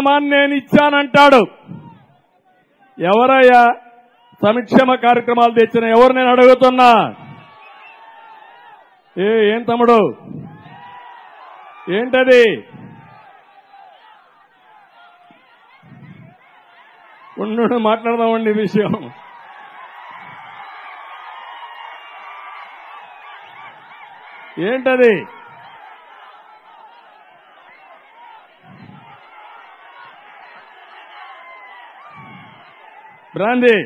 కార్యక్రమాన్ని నేను ఇచ్చానంటాడు ఎవరయ్యా సంక్షేమ కార్యక్రమాలు తెచ్చిన ఎవరు నేను అడుగుతున్నా ఏ ఏం తమ్ముడు ఏంటది ఉండు మాట్లాడదామండి ఈ విషయం ఏంటది బ్రాంది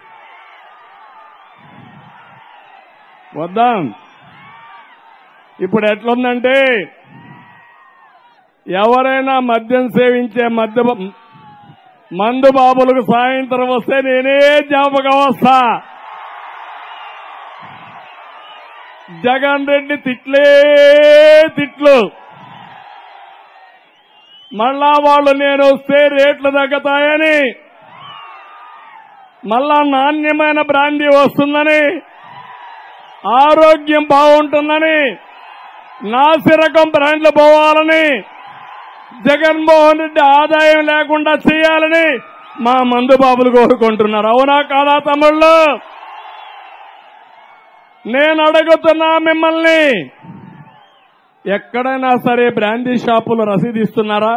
వద్దాం ఇప్పుడు ఎట్లుందంటే ఎవరైనా మద్యం సేవించే మద్య మందు బాబులకు సాయంత్రం వస్తే నేనే జ్ఞాపకం వస్తా జగన్ రెడ్డి తిట్లే తిట్లు మళ్ళా వాళ్ళు నేను వస్తే రేట్లు తగ్గుతాయని మళ్ళా నాణ్యమైన బ్రాందీ వస్తుందని ఆరోగ్యం బాగుంటుందని నాసిరకం బ్రాండ్లు పోవాలని జగన్మోహన్ రెడ్డి ఆదాయం లేకుండా చేయాలని మా మందు బాబులు కోరుకుంటున్నారు అవునా కాదా తమ్ముళ్ళు నేను అడుగుతున్నా మిమ్మల్ని ఎక్కడైనా సరే బ్రాందీ షాపులు రసీదు ఇస్తున్నారా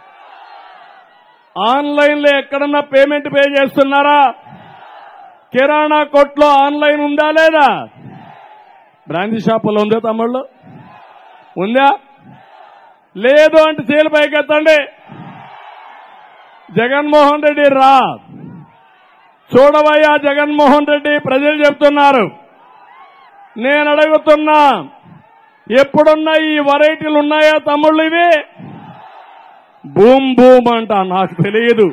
ఆన్లైన్ లో ఎక్కడన్నా పేమెంట్ పే చేస్తున్నారా కిరాణా కొట్లో ఆన్లైన్ ఉందా లేదా బ్రాందీ షాపులో ఉందా తమ్ముళ్ళు ఉందా లేదు అంటే చేలు పైకెత్తండి జగన్మోహన్ రెడ్డి రా చూడవయ్యా జగన్మోహన్ రెడ్డి ప్రజలు చెప్తున్నారు నేను అడుగుతున్నా ఎప్పుడున్నా ఈ వెరైటీలు ఉన్నాయా తమ్ముళ్ళు ఇవి బూమ్ బూమ్ అంట నాకు తెలియదు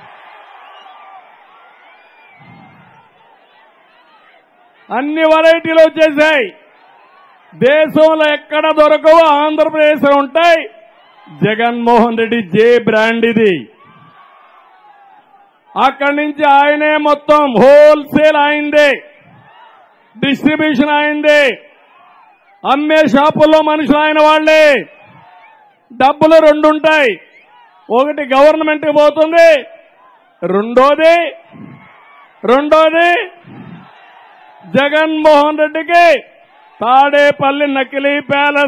అన్ని వెరైటీలు వచ్చేసాయి దేశంలో ఎక్కడ దొరకవో ఆంధ్రప్రదేశ్ లో ఉంటాయి జగన్మోహన్ రెడ్డి జే బ్రాండ్ ఇది అక్కడి నుంచి ఆయనే మొత్తం హోల్సేల్ అయిందే డిస్ట్రిబ్యూషన్ అయింది అమ్మే షాపుల్లో మనుషులు ఆయన వాళ్లే డబ్బులు రెండు ఉంటాయి ఒకటి గవర్నమెంట్ పోతుంది రెండోది రెండోది జగన్మోహన్ రెడ్డికి తాడేపల్లి నకిలీ ప్యాలెస్